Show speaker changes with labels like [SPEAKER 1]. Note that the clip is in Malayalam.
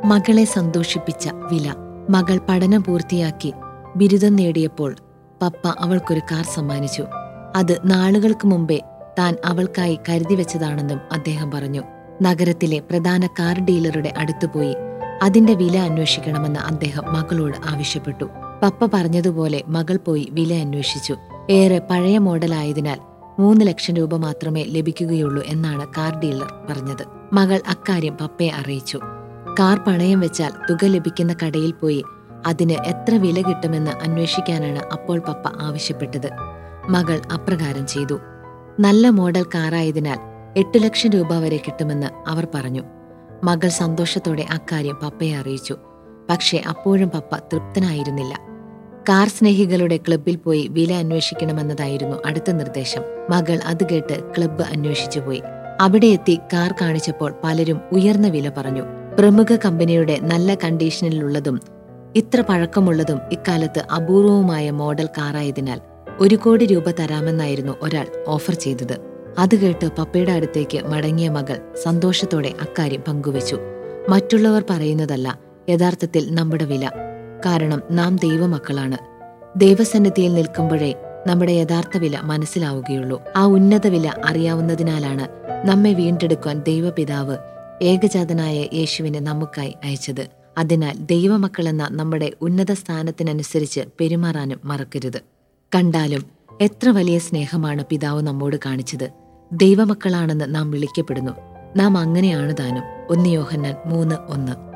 [SPEAKER 1] മകളെ സന്തോഷിപ്പിച്ച വില മകൾ പഠനം പൂർത്തിയാക്കി ബിരുദം നേടിയപ്പോൾ പപ്പ അവൾക്കൊരു കാർ സമ്മാനിച്ചു അത് നാളുകൾക്ക് മുമ്പേ താൻ അവൾക്കായി കരുതി വെച്ചതാണെന്നും അദ്ദേഹം പറഞ്ഞു നഗരത്തിലെ പ്രധാന കാർ ഡീലറുടെ അടുത്തുപോയി അതിന്റെ വില അന്വേഷിക്കണമെന്ന് അദ്ദേഹം മകളോട് ആവശ്യപ്പെട്ടു പപ്പ പറഞ്ഞതുപോലെ മകൾ പോയി വില അന്വേഷിച്ചു ഏറെ പഴയ മോഡലായതിനാൽ മൂന്ന് ലക്ഷം രൂപ മാത്രമേ ലഭിക്കുകയുള്ളൂ എന്നാണ് കാർ ഡീലർ പറഞ്ഞത് മകൾ അക്കാര്യം പപ്പയെ അറിയിച്ചു കാർ പണയം വെച്ചാൽ തുക ലഭിക്കുന്ന കടയിൽ പോയി അതിന് എത്ര വില കിട്ടുമെന്ന് അന്വേഷിക്കാനാണ് അപ്പോൾ പപ്പ ആവശ്യപ്പെട്ടത് മകൾ അപ്രകാരം ചെയ്തു നല്ല മോഡൽ കാറായതിനാൽ എട്ട് ലക്ഷം രൂപ വരെ കിട്ടുമെന്ന് അവർ പറഞ്ഞു മകൾ സന്തോഷത്തോടെ അക്കാര്യം പപ്പയെ അറിയിച്ചു പക്ഷേ അപ്പോഴും പപ്പ തൃപ്തനായിരുന്നില്ല കാർ സ്നേഹികളുടെ ക്ലബ്ബിൽ പോയി വില അന്വേഷിക്കണമെന്നതായിരുന്നു അടുത്ത നിർദ്ദേശം മകൾ അത് കേട്ട് ക്ലബ്ബ് അന്വേഷിച്ചു പോയി അവിടെ എത്തി കാർ കാണിച്ചപ്പോൾ പലരും ഉയർന്ന വില പറഞ്ഞു പ്രമുഖ കമ്പനിയുടെ നല്ല കണ്ടീഷനിലുള്ളതും ഇത്ര പഴക്കമുള്ളതും ഇക്കാലത്ത് അപൂർവവുമായ മോഡൽ കാറായതിനാൽ ഒരു കോടി രൂപ തരാമെന്നായിരുന്നു ഒരാൾ ഓഫർ ചെയ്തത് അത് കേട്ട് പപ്പയുടെ അടുത്തേക്ക് മടങ്ങിയ മകൾ സന്തോഷത്തോടെ അക്കാര്യം പങ്കുവച്ചു മറ്റുള്ളവർ പറയുന്നതല്ല യഥാർത്ഥത്തിൽ നമ്മുടെ വില കാരണം നാം ദൈവമക്കളാണ് ദൈവസന്നിധിയിൽ നിൽക്കുമ്പോഴേ നമ്മുടെ യഥാർത്ഥ വില മനസ്സിലാവുകയുള്ളൂ ആ ഉന്നത വില അറിയാവുന്നതിനാലാണ് നമ്മെ വീണ്ടെടുക്കുവാൻ ദൈവപിതാവ് ഏകജാതനായ യേശുവിനെ നമുക്കായി അയച്ചത് അതിനാൽ ദൈവമക്കളെന്ന നമ്മുടെ ഉന്നത സ്ഥാനത്തിനനുസരിച്ച് പെരുമാറാനും മറക്കരുത് കണ്ടാലും എത്ര വലിയ സ്നേഹമാണ് പിതാവ് നമ്മോട് കാണിച്ചത് ദൈവമക്കളാണെന്ന് നാം വിളിക്കപ്പെടുന്നു നാം അങ്ങനെയാണ് താനും ഒന്ന് യോഹന്നാൻ മൂന്ന് ഒന്ന്